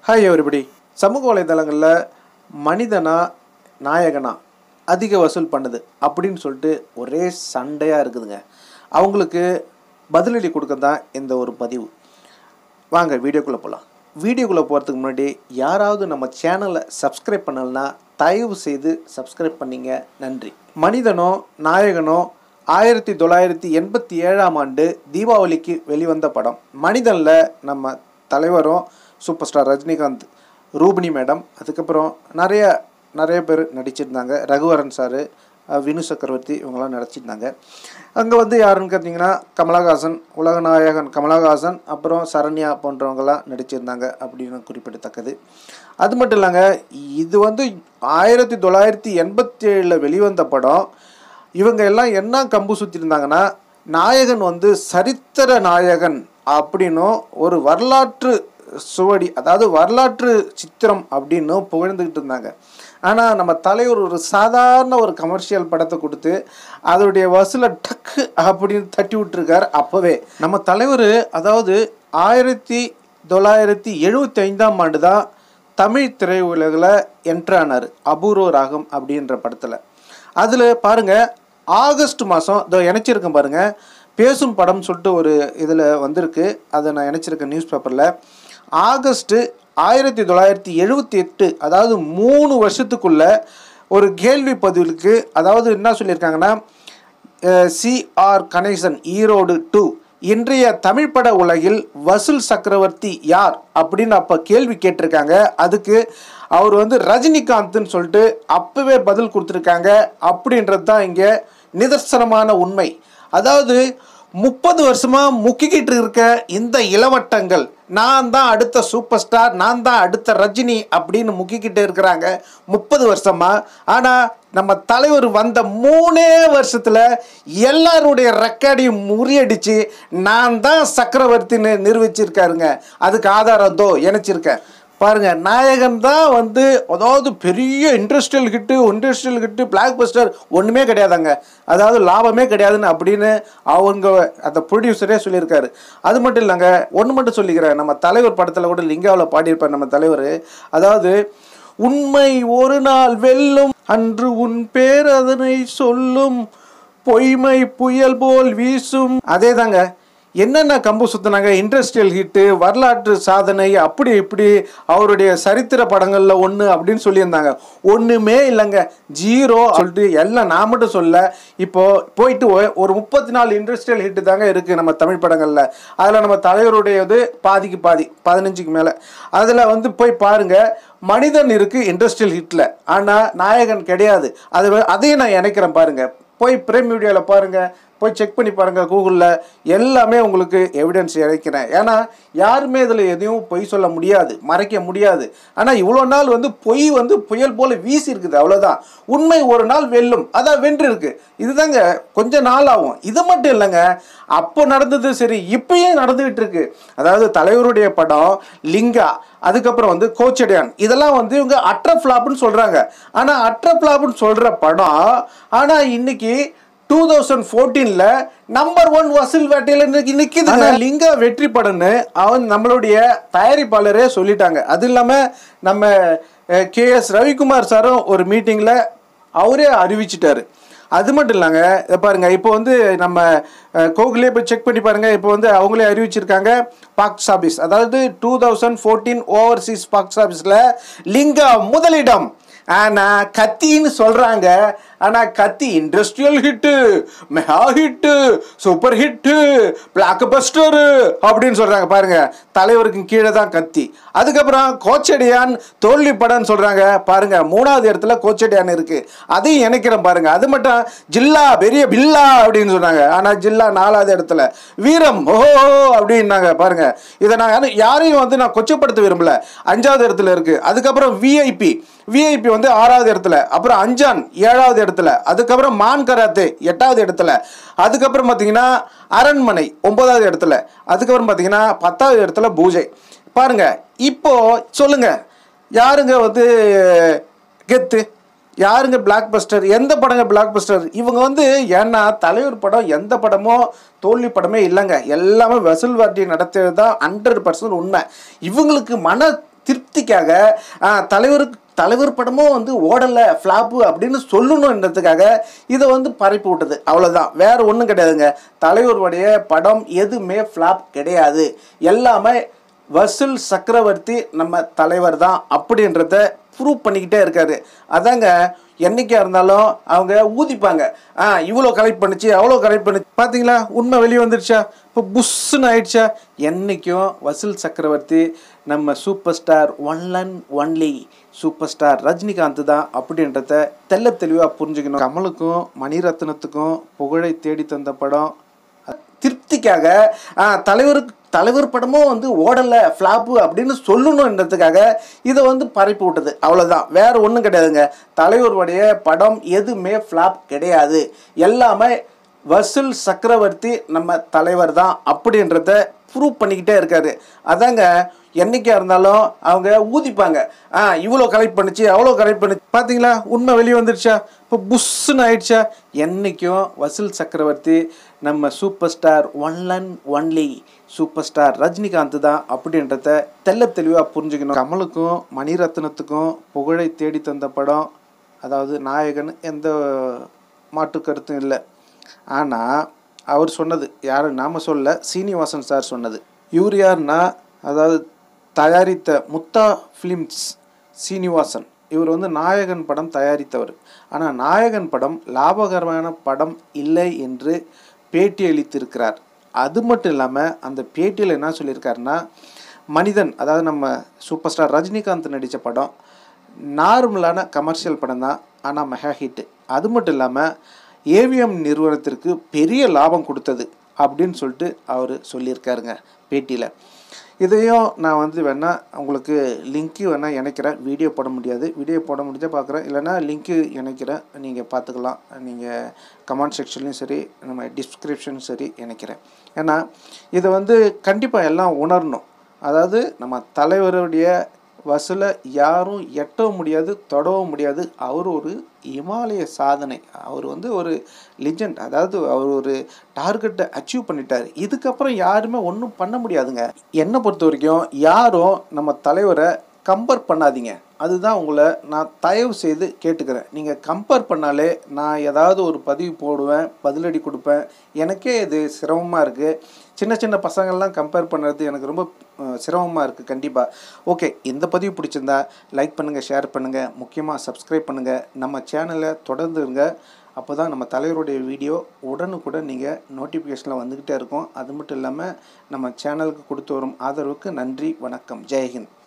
hi everybody சமூக வலைதளங்களில் மனிதனா நாயகனா அதிக வசூல் பண்ணுது அப்படின்னு சொல்லிட்டு ஒரே சண்டையாக இருக்குதுங்க அவங்களுக்கு பதிலடி கொடுக்க தான் இந்த ஒரு பதிவு வாங்க வீடியோக்குள்ளே போகலாம் வீடியோக்குள்ளே போகிறதுக்கு முன்னாடி யாராவது நம்ம சேனலை சப்ஸ்கிரைப் பண்ணலைன்னா தயவு செய்து சப்ஸ்கிரைப் பண்ணிங்க நன்றி மனிதனோ நாயகனோ ஆயிரத்தி தொள்ளாயிரத்தி எண்பத்தி ஏழாம் ஆண்டு தீபாவளிக்கு வெளிவந்த படம் மனிதனில் நம்ம தலைவரும் super star Rajinikanth Rubini madam அதுக்கப்புறம் நிறைய நிறைய பேர் நடிச்சிருந்தாங்க ரகுவரன் சார் வினு சக்கரவர்த்தி இவங்கெல்லாம் நடிச்சிருந்தாங்க அங்கே வந்து யாருன்னு பார்த்தீங்கன்னா கமலஹாசன் உலகநாயகன் கமலஹாசன் அப்புறம் சரண்யா போன்றவங்கெல்லாம் நடிச்சிருந்தாங்க அப்படின்னு குறிப்பிடத்தக்கது அது மட்டும் இல்லைங்க இது வந்து ஆயிரத்தி தொள்ளாயிரத்தி எண்பத்தி ஏழில் வெளிவந்த படம் இவங்க எல்லாம் என்ன கம்பு சுற்றிருந்தாங்கன்னா நாயகன் வந்து சரித்திர நாயகன் அப்படின்னும் ஒரு வரலாற்று சுவடி அதாவது வரலாற்று சித்திரம் அப்படின்னு புகழ்ந்துக்கிட்டு இருந்தாங்க ஆனால் நம்ம தலைவர் ஒரு சாதாரண ஒரு கமர்ஷியல் படத்தை கொடுத்து அதோடைய வசூலை டக்கு அப்படின்னு தட்டி விட்டுருக்கார் அப்போவே நம்ம தலைவர் அதாவது ஆயிரத்தி தொள்ளாயிரத்தி எழுபத்தி ஐந்தாம் ஆண்டு தான் தமிழ் திரையுலகில் என்ட்ரானார் அபூர்வ ராகம் அப்படின்ற படத்தில் அதில் பாருங்கள் ஆகஸ்ட் மாதம் இதோ இணைச்சிருக்கேன் பாருங்கள் பேசும் படம் சொல்லிட்டு ஒரு இதில் வந்திருக்கு அதை நான் இணைச்சிருக்கேன் நியூஸ் பேப்பரில் ஆகஸ்ட்டு ஆயிரத்தி தொள்ளாயிரத்தி எழுபத்தி எட்டு அதாவது மூணு வருஷத்துக்குள்ள ஒரு கேள்வி பதிவுக்கு அதாவது என்ன சொல்லியிருக்காங்கன்னா சிஆர் கணேசன் ஈரோடு டூ இன்றைய தமிழ் பட உலகில் வசூல் சக்கரவர்த்தி யார் அப்படின்னு அப்போ கேள்வி கேட்டிருக்காங்க அதுக்கு அவர் வந்து ரஜினிகாந்த்னு சொல்லிட்டு அப்பவே பதில் கொடுத்துருக்காங்க அப்படின்றது தான் இங்கே நிதர்சனமான உண்மை அதாவது முப்பது வருஷமா முக்கிக்கிட்டு இருக்க இந்த இளவட்டங்கள் நான் தான் அடுத்த சூப்பர் ஸ்டார் நான் தான் அடுத்த ரஜினி அப்படின்னு முக்கிக்கிட்டு இருக்கிறாங்க முப்பது வருஷமா ஆனால் நம்ம தலைவர் வந்த மூணே வருஷத்தில் எல்லாருடைய ரெக்கார்டையும் முறியடிச்சு நான் தான் சக்கரவர்த்தின்னு நிரூபிச்சிருக்காருங்க அதுக்கு ஆதாரம் தோ இணைச்சிருக்கேன் பாருங்க நாயகன் தான் வந்து அதாவது பெரிய industrial hit industrial hit blockbuster ஒன்றுமே கிடையாதாங்க அதாவது லாபமே கிடையாதுன்னு அப்படின்னு அவங்க அந்த ப்ரொடியூசரே சொல்லியிருக்காரு அது மட்டும் இல்லைங்க ஒன்று மட்டும் சொல்லிக்கிறேன் நம்ம தலைவர் படத்தில் கூட லிங்காவில் பாடியிருப்பார் நம்ம தலைவர் அதாவது உண்மை ஒரு நாள் வெல்லும் அன்று உன் பேர் அதனை சொல்லும் பொய்மை புயல் போல் வீசும் அதே தாங்க என்னென்ன கம்பு சுத்தினாங்க இண்டஸ்ட்ரியல் ஹிட்டு வரலாற்று சாதனை அப்படி இப்படி அவருடைய சரித்திர படங்களில் ஒன்று அப்படின்னு சொல்லியிருந்தாங்க ஒன்றுமே இல்லைங்க ஜீரோ சொல்லிட்டு எல்லாம் நான் மட்டும் சொல்ல இப்போ போயிட்டு ஒ- ஒரு முப்பத்தி நாலு இண்டஸ்ட்ரியல் ஹிட்டு தாங்க இருக்குது நம்ம தமிழ் படங்களில் அதில் நம்ம தலைவருடையது பாதிக்கு பாதி பதினஞ்சுக்கு மேலே அதில் வந்து போய் பாருங்க மனிதன் இருக்குது இண்டஸ்ட்ரியல் ஹிட்டில் ஆனால் நாயகன் கிடையாது அது வ- அதையும் நான் இணைக்கிறேன் பாருங்க போய் பிரேம் மீடியாவில் பாருங்கள் போய் செக் பண்ணி பாருங்கள் கூகுளில் எல்லாமே உங்களுக்கு எவிடன்ஸ் இறைக்கிறேன் ஏன்னா யாருமே இதில் எதையும் பொய் சொல்ல முடியாது மறைக்க முடியாது ஆனால் இவ்வளோ நாள் வந்து பொய் வந்து புயல் போல் வீசி இருக்குது அவ்வளோதான் உண்மை ஒரு நாள் வெல்லும் அதான் வென்று இருக்கு இதுதாங்க கொஞ்ச நாள் ஆகும் இது மட்டும் இல்லைங்க அப்போ நடந்தது சரி இப்பயும் நடந்துகிட்டு இருக்கு அதாவது தலைவருடைய படம் லிங்கா அதுக்கப்புறம் வந்து கோச்சடியான் இதெல்லாம் வந்து இவங்க அட்ர ஃப்ளாப்னு சொல்கிறாங்க ஆனால் அட்ர ஃப்ளாப்னு சொல்கிற படம் ஆனால் இன்னைக்கு டூ தௌசண்ட் ஃபோர்டீனில் நம்பர் ஒன் வசூல் வேட்டையில் இன்னைக்கு நிற்கிது லிங்கா வெற்றி படம்னு அவன் நம்மளுடைய தயாரிப்பாளரே சொல்லிட்டாங்க அது இல்லாமல் நம்ம கே எஸ் ரவிக்குமார் சாரும் ஒரு மீட்டிங்கில் அவரே அறிவிச்சிட்டாரு அது மட்டும் இல்லைங்க இதை பாருங்க இப்போ வந்து நம்ம கோகுலே போய் செக் பண்ணி பாருங்க இப்போ வந்து அவங்களே அறிவிச்சிருக்காங்க பாக்ஸ் ஆஃபீஸ் அதாவது two thousand fourteen overseas box ஆஃபீஸில் லிங்கா முதலிடம் ஆனால் கத்தின்னு சொல்கிறாங்க ஆனால் Kaththi industrial hit mega hit super hit blockbuster அப்படின்னு சொல்கிறாங்க பாருங்க தலைவருக்கு கீழே தான் கத்தி அதுக்கப்புறம் கோச்சடியான் தோல்வி படம்னு சொல்கிறாங்க பாருங்க மூணாவது இடத்துல கோச்சடியான் இருக்கு அதையும் இணைக்கிறேன் பாருங்க அது மட்டும் ஜில்லா பெரிய பில்லா அப்படின்னு சொன்னாங்க ஆனால் ஜில்லா நாலாவது இடத்துல வீரம் ஓஹோ அப்படின்னாங்க பாருங்க இதை நான் யாரும் யாரையும் வந்து நான் கொச்சப்படுத்த விரும்பல அஞ்சாவது இடத்துல இருக்கு அதுக்கப்புறம் விஐபி விஐபி வந்து ஆறாவது இடத்துல அப்புறம் அஞ்சான் ஏழாவது இடத்துல அதுக்கப்புறம் மான் கராத்தே எட்டாவது இடத்துல அதுக்கப்புறம் பார்த்தீங்கன்னா அரண்மனை ஒன்பதாவது இடத்துல அதுக்கப்புறம் பார்த்தீங்கன்னா பத்தாவது இடத்துல பூஜை பாருங்க இப்போ சொல்லுங்க யாருங்க வந்து கெத்து யாருங்க பிளாக் பஸ்டர் எந்த படங்க பிளாக் பஸ்டர் இவங்க வந்து ஏன்னா தலைவர் படம் எந்த படமோ தோல்வி படமே இல்லைங்க எல்லாமே வசூல் வாட்டி நடத்துறது தான் ஹண்ட்ரட் பர்சன்ட் உண்மை இவங்களுக்கு மன திருப்தி திருப்திக்காக ஆ, தலைவருக்கு தலைவர் படமும் வந்து ஓடலை ஃப்ளாப்பு அப்படின்னு சொல்லணுன்றதுக்காக இதை வந்து பரப்பி விட்டது அவ்வளோதான் வேற ஒன்றும் கிடையாதுங்க தலைவருடைய படம் எதுவுமே ஃப்ளாப் கிடையாது எல்லாமே வசூல் சக்கரவர்த்தி நம்ம தலைவர் தான் அப்படின்றத ப்ரூவ் பண்ணிக்கிட்டே இருக்காரு அதாங்க என்னைக்கா இருந்தாலும் அவங்க ஊதிப்பாங்க ஆ இவ்வளோ கலெக்ட் பண்ணுச்சு அவ்வளோ கலெக்ட் பண்ணுச்சு பார்த்தீங்களா உண்மை வெளியே வந்துருச்சா இப்போ புஷ்ஷுன்னு ஆயிடுச்சா என்னைக்கும் வசூல் சக்கரவர்த்தி நம்ம super star one and only super star Rajinikanth தான் அப்படின்றத தெள்ள தெளிவாக புரிஞ்சுக்கணும் கமலுக்கும் மணிரத்னத்துக்கும் புகழை தேடி தந்த படம் திருப்திக்காக ஆ, தலைவருக்கு தலைவர் படமும் வந்து ஓடலை ஃப்ளாப்பு அப்படின்னு சொல்லணுன்றதுக்காக இதை வந்து பரப்பி விட்டது அவ்வளோதான் வேற ஒன்றும் கிடையாதுங்க தலைவருடைய படம் எதுவுமே ஃப்ளாப் கிடையாது எல்லாமே வசூல் சக்கரவர்த்தி நம்ம தலைவர் தான் அப்படின்றத ப்ரூவ் பண்ணிக்கிட்டே இருக்காரு அதாங்க என்னைக்கா இருந்தாலும் அவங்க ஊதிப்பாங்க ஆ இவ்வளோ கலெக்ட் பண்ணுச்சு அவ்வளோ கலெக்ட் பண்ணுச்சு பார்த்தீங்களா உண்மை வெளியே வந்துருச்சா இப்போ புஷ்ஷுன்னு ஆயிடுச்சா என்னைக்கும் வசூல் சக்கரவர்த்தி நம்ம super star one and only super star Rajinikanth தான் அப்படின்றத தெள்ள தெளிவாக புரிஞ்சுக்கணும் கமலுக்கும் மணிரத்னத்துக்கும் புகழை தேடி தந்த படம் அதாவது நாயகன் எந்த மாற்று கருத்தும் இல்லை ஆனால் அவர் சொன்னது யார் நாம் சொல்ல சீனிவாசன் சார் சொன்னது இவர் யாருன்னா அதாவது தயாரித்த முத்தா ஃபிலிம்ஸ் சீனிவாசன் இவர் வந்து நாயகன் படம் தயாரித்தவர் ஆனால் நாயகன் படம் லாபகரமான படம் இல்லை என்று பேட்டி அளித்திருக்கிறார் அது மட்டும் இல்லாமல் அந்த பேட்டியில் என்ன சொல்லியிருக்காருன்னா மனிதன் அதாவது நம்ம சூப்பர் ஸ்டார் ரஜினிகாந்த் நடித்த படம் நார்மலான கமர்ஷியல் படம் தான் ஆனால் மெகா ஹிட் அது மட்டும் இல்லாமல் ஏவிஎம் நிறுவனத்திற்கு பெரிய லாபம் கொடுத்தது அப்படின்னு சொல்லிட்டு அவர் சொல்லியிருக்காருங்க பேட்டியில் இதையும் நான் வந்து வேணால் உங்களுக்கு லிங்க்கு வேணால் இணைக்கிறேன் வீடியோ போட முடியாது வீடியோ போட முடிஞ்சால் பார்க்குறேன் இல்லைனா லிங்க்கு இணைக்கிறேன் நீங்கள் பார்த்துக்கலாம் நீங்கள் கமெண்ட் செக்ஷன்லையும் சரி நம்ம டிஸ்கிரிப்ஷனும் சரி இணைக்கிறேன் ஏன்னா இதை வந்து கண்டிப்பாக எல்லாம் உணரணும் அதாவது நம்ம தலைவருடைய வசூலை யாரும் எட்டவும் முடியாது தொடவும் முடியாது அவர் ஒரு இமாலய சாதனை அவர் வந்து ஒரு லிஜெண்ட் அதாவது அவர் ஒரு டார்கெட்டை அச்சீவ் பண்ணிட்டார் இதுக்கப்புறம் யாருமே ஒன்றும் பண்ண முடியாதுங்க என்னை பொறுத்த வரைக்கும் யாரும் நம்ம தலைவரை கம்பேர் பண்ணாதீங்க அதுதான் உங்களை நான் தயவு செய்து கேட்டுக்கிறேன் நீங்கள் கம்பேர் பண்ணாலே நான் ஏதாவது ஒரு பதிவு போடுவேன் பதிலடி கொடுப்பேன் எனக்கே இது சிரமமாக இருக்குது சின்ன சின்ன பசங்கள்லாம் கம்பேர் பண்ணுறது எனக்கு ரொம்ப சிரமமாக இருக்குது கண்டிப்பாக ஓகே இந்த பதிவு பிடிச்சிருந்தா லைக் பண்ணுங்கள் ஷேர் பண்ணுங்கள் முக்கியமாக சப்ஸ்கிரைப் பண்ணுங்கள் நம்ம சேனலை தொடர்ந்து இருங்க அப்போ தான் நம்ம தலைவருடைய வீடியோ உடனுக்குடன் நீங்கள் நோட்டிஃபிகேஷனில் வந்துக்கிட்டே இருக்கும் அது மட்டும் இல்லாமல் நம்ம சேனலுக்கு கொடுத்து வரும் ஆதரவுக்கு நன்றி வணக்கம் ஜெய்ஹிந்த்